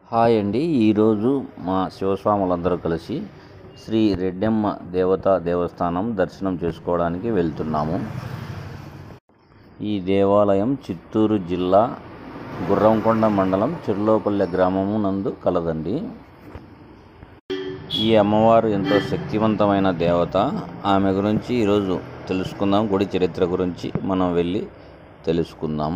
Hi అండి ఈరోజు మా శివస్వాములందరూ కలిసి శ్రీ రెడ్డెమ్మ దేవతా దేవస్థానం దర్శనం చేసుకోవడానికి వెళ్తున్నాము ఈ దేవాలయం చిత్తూరు జిల్లా గుర్రంకొండ మండలం చిర్లోపల్లె గ్రామము నందు కలదండి ఈ అమ్మవారు ఎంతో శక్తివంతమైన దేవత ఆమె గురించి ఈరోజు తెలుసుకుందాం గుడి చరిత్ర గురించి మనం వెళ్ళి తెలుసుకుందాం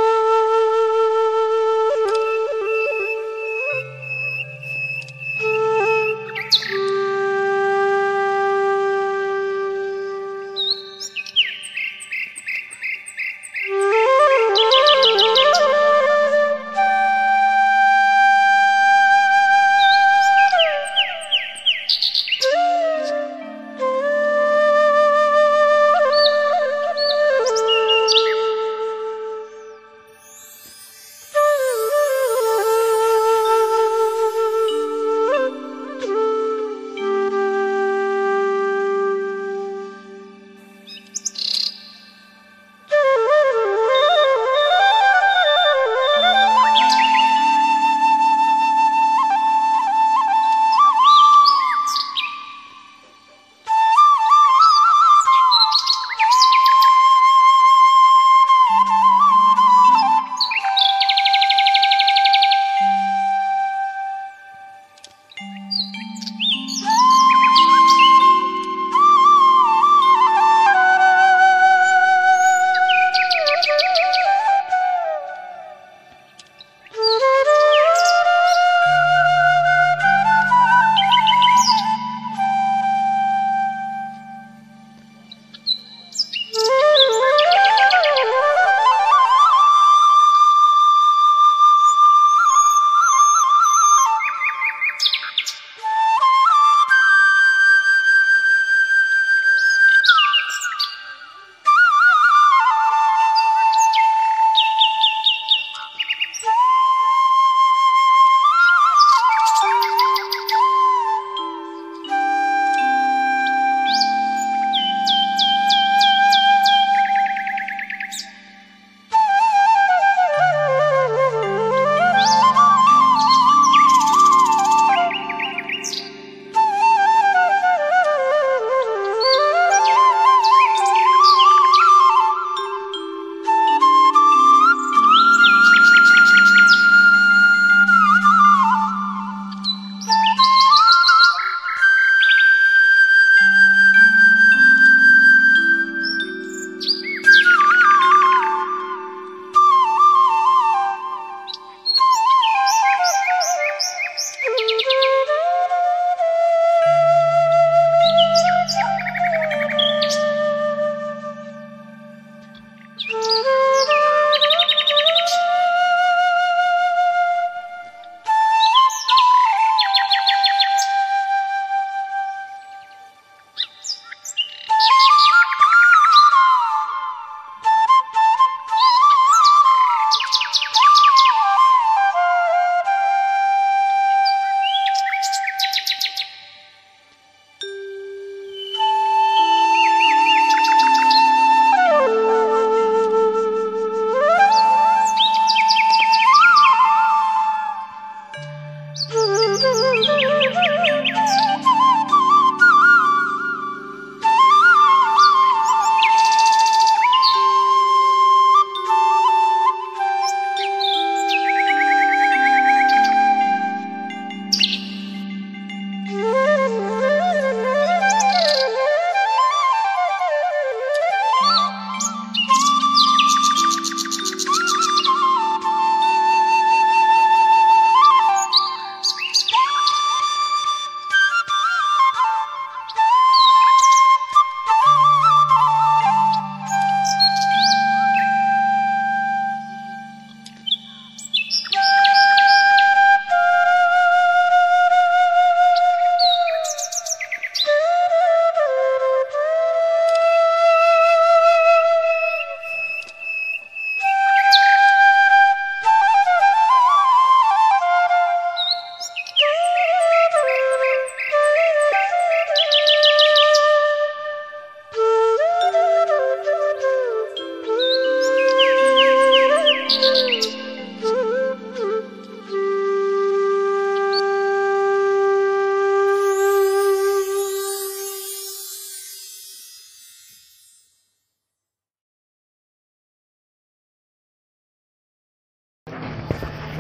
Thank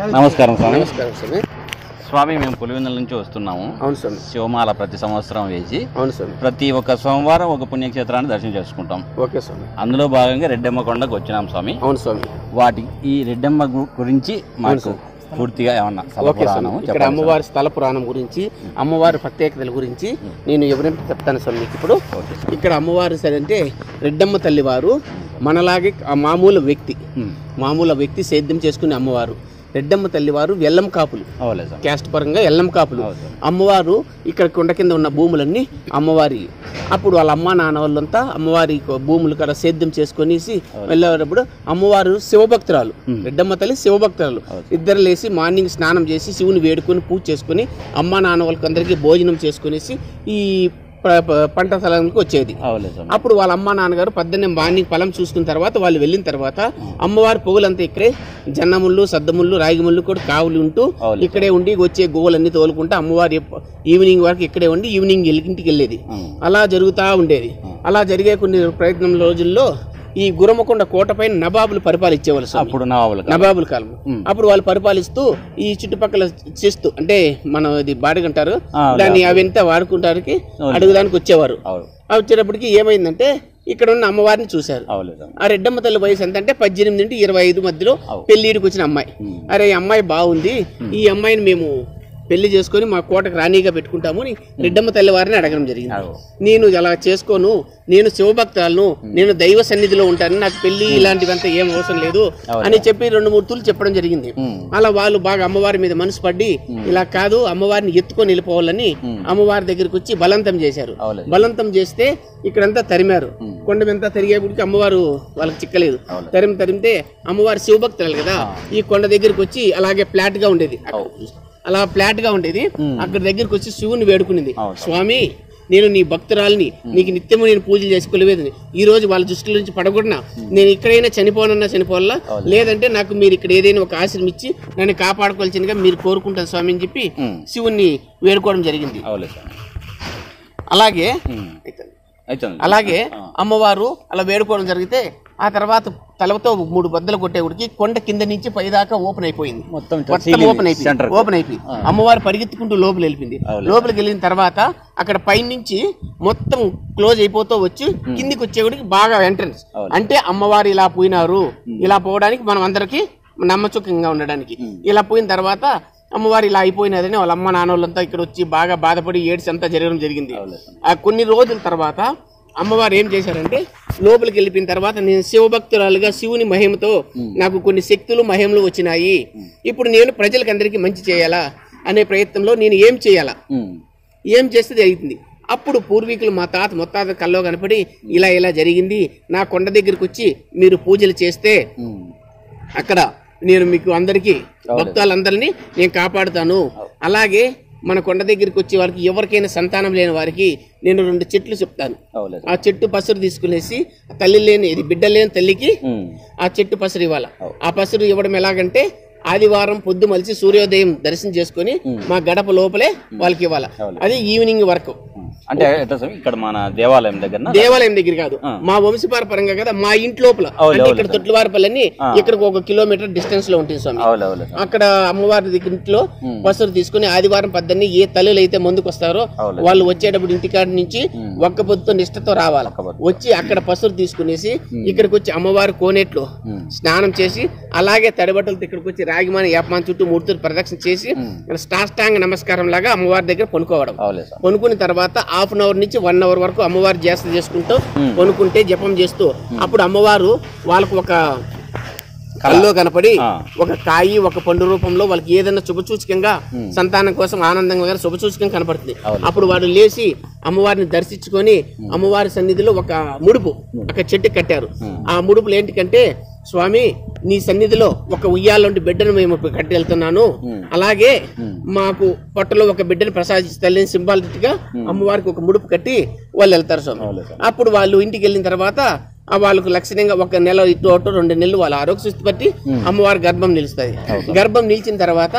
నమస్కారం స్వామి నమస్కారం స్వామి స్వామి మేము పులివెందుల నుంచి వస్తున్నాము అవును స్వామి శివమాల ప్రతి సంవత్సరం వేసి అవును స్వామి ప్రతి ఒక్క సోమవారం ఒక పుణ్యక్షేత్రాన్ని దర్శనం చేసుకుంటాం ఓకే స్వామి అందులో భాగంగా రెడ్డమ్మ కొండకు వచ్చినాం స్వామి అవును స్వామి వాటి ఈ రెడ్డమ్మ గు- గురించి మాకు పూర్తిగా ఏమన్నా స్థల ఓకే స్వామి పురాణము ఇక్కడ చెప్పండి అమ్మవారి స్థల పురాణం గురించి అమ్మవారి ప్రత్యేకతల గురించి నేను ఎవరైనా చెప్తాను స్వామి మీకు ఇప్పుడు ఓకే ఇక్కడ అమ్మవారు సరే అంటే రెడ్డమ్మ తల్లి వారు మనలాగే ఆ మామూలు వ్యక్తి మామూలు వ్యక్తి సేద్యం చేసుకునే అమ్మవారు రెడ్డమ్మ తల్లి వారు ఎల్లం కాపులు అవలే స్వామి క్యాస్ట్ పరంగా ఎల్లం కాపులు అవును సార్. అమ్మవారు ఇక్కడ కొండ కింద ఉన్న భూములన్నీ అమ్మవారి అప్పుడు వాళ్ళ అమ్మ నాన్న వాళ్ళంతా అమ్మవారి కొ- భూములు ఇక్కడ సేద్యం చేసుకొనేసి వెళ్ళేటప్పుడు అమ్మవారు శివభక్తురాలు రెడ్డమ్మ తల్లి శివభక్తురాలు ఇద్దరు లేసి మార్నింగ్ స్నానం చేసి శివుని వేడుకొని పూజ చేసుకొని అమ్మ నాన్న వాళ్ళకి అందరికీ భోజనం చేసుకునేసి ఈ ప- ప- పంట స్థలానికి వచ్చేది అవలే స్వామి అప్పుడు వాళ్ళ అమ్మ నాన్నగారు పద్దెనే మార్నింగ్ పొలం చూసుకున్న తర్వాత వాళ్ళు వెళ్ళిన తర్వాత అమ్మవారి పొగులంతా ఇక్కడే జన్నముళ్ళు సద్దముళ్ళు రాగిముళ్ళు కూడా కావులు ఉంటూ అవును. ఇక్కడే ఉండి వచ్చే గోవులన్నీ తోలుకుంటూ అమ్మవారి ఎప్ప- ఈవినింగ్ వరకు ఇక్కడే ఉండి ఈవినింగ్ ఇంటికి వెళ్ళేది ఉమ్. అలా జరుగుతూ ఉండేది అలా జరిగే కొన్ని ప్రయత్నం రోజుల్లో ఈ గురమకొండ కోటపైన నవాబులు పరిపాలించేవాళ్ళు స్వామి. అప్పుడు నవాబులు కాదు. నవాబుల కాలం అప్పుడు వాళ్ళు పరిపాలిస్తూ ఈ చుట్టుపక్కల చేస్తూ అంటే మనం ఇది బాడిగంటారు ఆ, దాన్ని అవంతా వాడుకుంటానికి అడుగుదానికి వచ్చేవారు అవును ఆ వచ్చేటప్పటికి ఏమైందంటే ఇక్కడ ఉన్న అమ్మవారిని చూశారు అవలే స్వామి ఆ రెడ్డమ్మ తల్లి వయసు ఎంత అంటే పద్దెనిమిది నుండి ఇరవై ఐదు మధ్యలో అవు. పెళ్లిడికి వచ్చిన అమ్మాయి అరే ఈ అమ్మాయి బాగుంది ఈ అమ్మాయిని మేము పెళ్లి చేసుకొని మా కోటకు రాణిగా పెట్టుకుంటాము అని రెడ్డమ్మ తల్లి వారిని అడగడం జరిగింది అవు. నేను అలా చేసుకోను నేను శివభక్తులను నేను దైవ సన్నిధిలో ఉంటాను నాకు పెళ్లి ఇలాంటివంతా ఏం అవసరం లేదు అని చెప్పి రెండు మూడు తూలు చెప్పడం జరిగింది ఉమ్. అలా వాళ్ళు బాగా అమ్మవారి మీద మనసు పడి ఇలా కాదు అమ్మవారిని ఎత్తుకొని వెళ్ళిపోవాలని అమ్మవారి దగ్గరికి వచ్చి బలవంతం చేశారు అవలే బలవంతం చేస్తే ఇక్కడంతా తరిమారు కొండ మీద తిరిగేపటికి అమ్మవారు వాళ్ళకి చిక్కలేదు తరిమి తరిమితే అమ్మవారు శివభక్తురాలు కదా ఈ కొండ దగ్గరికి వచ్చి అలాగే ఫ్లాట్ గా ఉండేది అలా ఫ్లాట్ గా ఉండేది అక్కడ దగ్గరికి వచ్చి శివుని వేడుకునింది స్వామి నేను నీ భక్తురాలిని నీకు నిత్యము నేను పూజలు చేసుకోలేదు ఈ రోజు వాళ్ళ దృష్టిల నుంచి పడగొడినా నేను ఇక్కడైనా చనిపోనన్నా చనిపోవాలా లేదంటే నాకు మీరు ఇక్కడ ఏదైనా ఒక ఆశ్రమం ఇచ్చి నన్ను కాపాడుకోవాల్సిందిగా మీరు కోరుకుంటాను స్వామి అని చెప్పి శివుణ్ణి వేడుకోవడం జరిగింది అవలే స్వామి అలాగే ఉమ్. అయితే అలాగే అమ్మవారు అలా వేడుకోవడం జరిగితే ఆ తర్వాత తలతో మూడు బద్దలు కొట్టేవాడికి కొండ కింద నుంచి పైదాకా ఓపెన్ అయిపోయింది మొత్తం మొత్తం ఓపెన్ అయిపోయింది ఓపెన్ అయిపోయింది అమ్మవారు పరిగెత్తుకుంటూ లోపల వెళ్ళింది లోపలికి వెళ్ళిన తర్వాత అక్కడ పైనుంచి మొత్తం క్లోజ్ అయిపోతూ వచ్చి కిందికి వచ్చేవాడికి బాగా ఎంట్రన్స్ అంటే అమ్మవారు ఇలా పోయినారు ఇలా పోవడానికి మనం అందరికి నమ్మచుకంగా ఉండడానికి ఇలా పోయిన తర్వాత అమ్మవారు ఇలా అయిపోయినదని వాళ్ళ అమ్మ నాన్న వాళ్ళంతా ఇక్కడ వచ్చి బాగా బాధపడి ఏడ్చి అంతా జరగడం జరిగింది ఆ కొన్ని రోజుల తర్వాత అమ్మవారు ఏం చేశారంటే లోపలికి వెళ్ళిపోయిన తర్వాత నేను శివభక్తురాలుగా శివుని మహిమతో నాకు కొన్ని శక్తులు మహిమలు వచ్చినాయి ఇప్పుడు నేను ప్రజలకు అందరికీ మంచి చేయాలా అనే ప్రయత్నంలో నేను ఏం చేయాలా ఉమ్. ఏం చేస్తే జరుగుతుంది అప్పుడు పూర్వీకులు మా తాత ముత్తాత కల్లో కనపడి ఇలా ఇలా జరిగింది నా కొండ దగ్గరికి వచ్చి మీరు పూజలు చేస్తే ఉమ్. అక్కడ నేను మీకు అందరికీ భక్తులందరినీ నేను కాపాడుతాను అలాగే మన కొండ దగ్గరికి వచ్చే వారికి ఎవరికైనా సంతానం లేని వారికి నేను రెండు చెట్లు చెప్తాను అవలే ఆ చెట్టు పసురు తీసుకునేసి ఆ తల్లి లేని ఇది బిడ్డ లేని తల్లికి ఉమ్. ఆ చెట్టు పసరు ఇవ్వాలి ఆ పసరు ఇవ్వడం ఎలాగంటే ఆదివారం పొద్దు మలిసి సూర్యోదయం దర్శనం చేసుకొని మా గడప లోపలే వాళ్ళకి ఇవ్వాలి అది ఈవినింగ్ వరకు ఉమ్. అంటే ఎట్లా స్వామి ఇక్కడ మన దేవాలయం దగ్గర దేవాలయం దగ్గర కాదు మా వంశపారపరంగా కదా మా ఇంటి లోపల అంటే ఇక్కడ తొట్లవారిపల్లని ఇక్కడ ఒక కిలోమీటర్ డిస్టెన్స్ లో ఉంటుంది స్వామి అవలే అవలే స్వామి అక్కడ అమ్మవారి దగ్గర ఇంట్లో పసురు తీసుకుని ఆదివారం పద్దన్ని ఏ తల్లులు అయితే ముందుకు వస్తారో అవునులే. వాళ్ళు వచ్చేటప్పుడు ఇంటికాడి నుంచి ఒక్క పొద్దుతో నిష్టతో రావాలి వచ్చి అక్కడ పసురు తీసుకునేసి ఇక్కడికి వచ్చి అమ్మవారి కోనేట్లో స్నానం చేసి అలాగే తడిబట్టలతో ఇక్కడికి వచ్చి రాగిమాని యాపమాన్ చుట్టూ మూర్తులు ప్రదక్షిణ చేసి స్టాష్టాంగ నమస్కారం లాగా అమ్మవారి దగ్గర పనుకోవడం అవలే స్వామి కొనుక్కున్న తర్వాత హాఫ్ అన్ అవర్ నుంచి వన్ అవర్ వరకు అమ్మవారు చేస్త చేసుకుంటూ కొనుక్కుంటే జపం చేస్తూ అప్పుడు అమ్మవారు వాళ్ళకు ఒక కల్లో కనపడి ఆ. ఒక కాయి ఒక పండు రూపంలో వాళ్ళకి ఏదైనా శుభసూచకంగా సంతానం కోసం ఆనందంగా కానీ శుభసూచకంగా కనపడుతుంది అప్పుడు వాడు లేచి అమ్మవారిని దర్శించుకొని అమ్మవారి సన్నిధిలో ఒక ముడుపు ఒక చెట్టు కట్టారు ఆ ముడుపులు ఏంటికంటే స్వామి నీ సన్నిధిలో ఒక ఉయ్యాలంటి బిడ్డను మేము కట్టి వెళ్తున్నాను అలాగే మాకు పొట్టలో ఒక బిడ్డను ప్రసాదిస్తాలని సింబాలిక్ గా అమ్మవారికి ఒక ముడుపు కట్టి వాళ్ళు వెళ్తారు స్వామి అప్పుడు వాళ్ళు ఇంటికి వెళ్ళిన తర్వాత ఆ వాళ్ళకు లక్షణంగా ఒక నెల ఇటు అటు రెండు నెలలు వాళ్ళ ఆరోగ్య స్థితి బట్టి అమ్మవారి గర్భం నిలుస్తుంది గర్భం నిలిచిన తర్వాత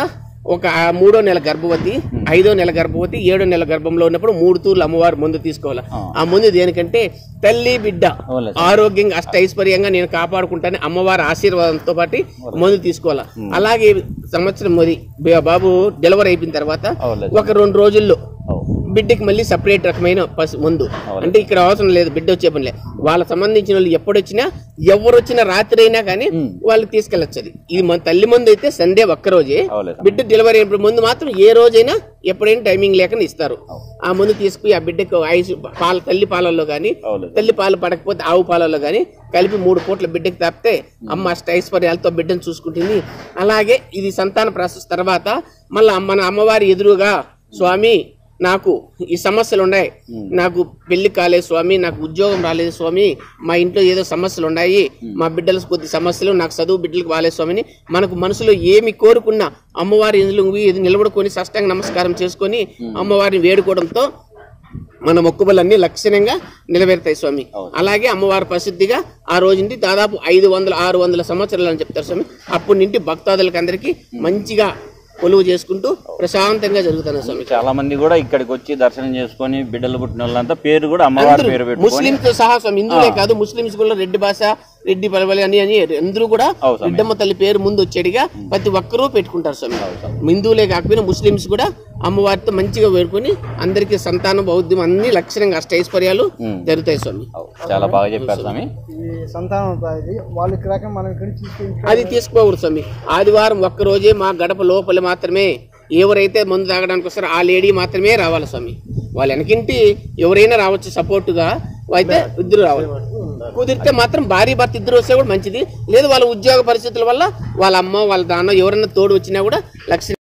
ఒక ఆ మూడో నెల గర్భవతి ఐదో నెల గర్భవతి ఏడో నెల గర్భంలో ఉన్నప్పుడు మూడు తూర్లు అమ్మవారు ముందు తీసుకోవాలి ఆ ముందు దేనికంటే తల్లి బిడ్డ అవునులే ఆరోగ్యంగా అష్ట ఐశ్వర్యంగా నేను కాపాడుకుంటాను అమ్మవారి ఆశీర్వాదంతో పాటు మందు తీసుకోవాలా అలాగే సంవత్సరం మరి బాబు డెలివరీ అయిపోయిన తర్వాత అవునులే ఒక రెండు రోజుల్లో అవు. బిడ్డకి మళ్ళీ సపరేట్ రకమైన పసు మందు అంటే ఇక్కడ అవసరం లేదు బిడ్డ వచ్చే పని లేదు వాళ్ళకి సంబంధించిన వాళ్ళు ఎప్పుడొచ్చినా ఎవరు వచ్చినా రాత్రి అయినా కానీ వాళ్ళకి తీసుకెళ్ళచ్చు అది ఇది మన తల్లి మందు అయితే సండే ఒక్క రోజే అవులేదు బిడ్డ డెలివరీ అయినప్పుడు ముందు మాత్రం ఏ రోజైనా ఎప్పుడైనా టైమింగ్ లేకుండా ఇస్తారు ఆ ముందు తీసుకుని ఆ బిడ్డకు ఐస్ పాల తల్లి పాలల్లో కానీ అవులేదు తల్లి పాలు పడకపోతే ఆవు పాలలో కానీ కలిపి మూడు పూట్ల బిడ్డకి తాపితే అమ్మ అష్ట ఐశ్వర్యాలతో బిడ్డను చూసుకుంటుంది అలాగే ఇది సంతాన ప్రాసెస్ తర్వాత మళ్ళీ మన అమ్మవారి ఎదురుగా స్వామి నాకు ఈ సమస్యలు ఉన్నాయి నాకు పెళ్లి కాలేదు స్వామి నాకు ఉద్యోగం రాలేదు స్వామి మా ఇంట్లో ఏదో సమస్యలు ఉన్నాయి మా బిడ్డలకు కొద్ది సమస్యలు నాకు చదువు బిడ్డలకు బాగాలేదు స్వామిని మనకు మనసులో ఏమి కోరుకున్నా అమ్మవారి ఎదురు ఇది నిలబడుకొని సష్టంగా నమస్కారం చేసుకొని అమ్మవారిని వేడుకోవడంతో మన మొక్కుబలన్నీ లక్షణంగా నిలబెడతాయి స్వామి అలాగే అమ్మవారి ప్రసిద్ధిగా ఆ రోజు నుండి దాదాపు ఐదు వందల ఆరు వందల సంవత్సరాలు అని చెప్తారు స్వామి అప్పటి నుండి భక్తాదులకు అందరికీ మంచిగా కొలువు చేసుకుంటూ ప్రశాంతంగా జరుగుతున్నారు స్వామి చాలా మంది కూడా ఇక్కడికి వచ్చి దర్శనం చేసుకొని బిడ్డలు పుట్టిన వాళ్ళంతా పేరు కూడా అమ్మవారి పేరు పెట్టుకొని ముస్లింస్ తో సహా స్వామి హిందువులే కాదు ముస్లింస్ కూడా రెడ్డి భాష రెడ్డి పలవలి అని అని అందరూ కూడా అవు స్వామి. రెడ్డమ్మ తల్లి పేరు ముందు వచ్చేడిగా ప్రతి ఒక్కరూ పెట్టుకుంటారు స్వామి హిందువులే కాకపోయినా ముస్లింస్ కూడా అమ్మవారితో మంచిగా వేడుకొని అందరికీ సంతానం బౌద్ధం అన్ని లక్షణంగా అష్టైశ్వర్యాలు జరుగుతాయి స్వామి అవు. చాలా బాగా చెప్పారు స్వామి ఈ సంతానం ఇది వాళ్ళు ఇక్కడ దాకా మనం ఇక్కడ తీసుకెళ్ళి అది తీసుకోకూడదు స్వామి ఆదివారం ఒక్క రోజే మా గడప లోపల మాత్రమే ఎవరైతే మందు తాగడానికి వస్తారో ఆ లేడీ మాత్రమే రావాలి స్వామి వాళ్ళ వెనకింటి ఎవరైనా రావచ్చు సపోర్టుగా అయితే ఇద్దరు రావాలి కుదిరితే మాత్రం భార్య భర్త ఇద్దరు వస్తే కూడా మంచిది లేదు వాళ్ళ ఉద్యోగ పరిస్థితుల వల్ల వాళ్ళ అమ్మ వాళ్ళ నాన్న ఎవరైనా తోడు వచ్చినా కూడా లక్ష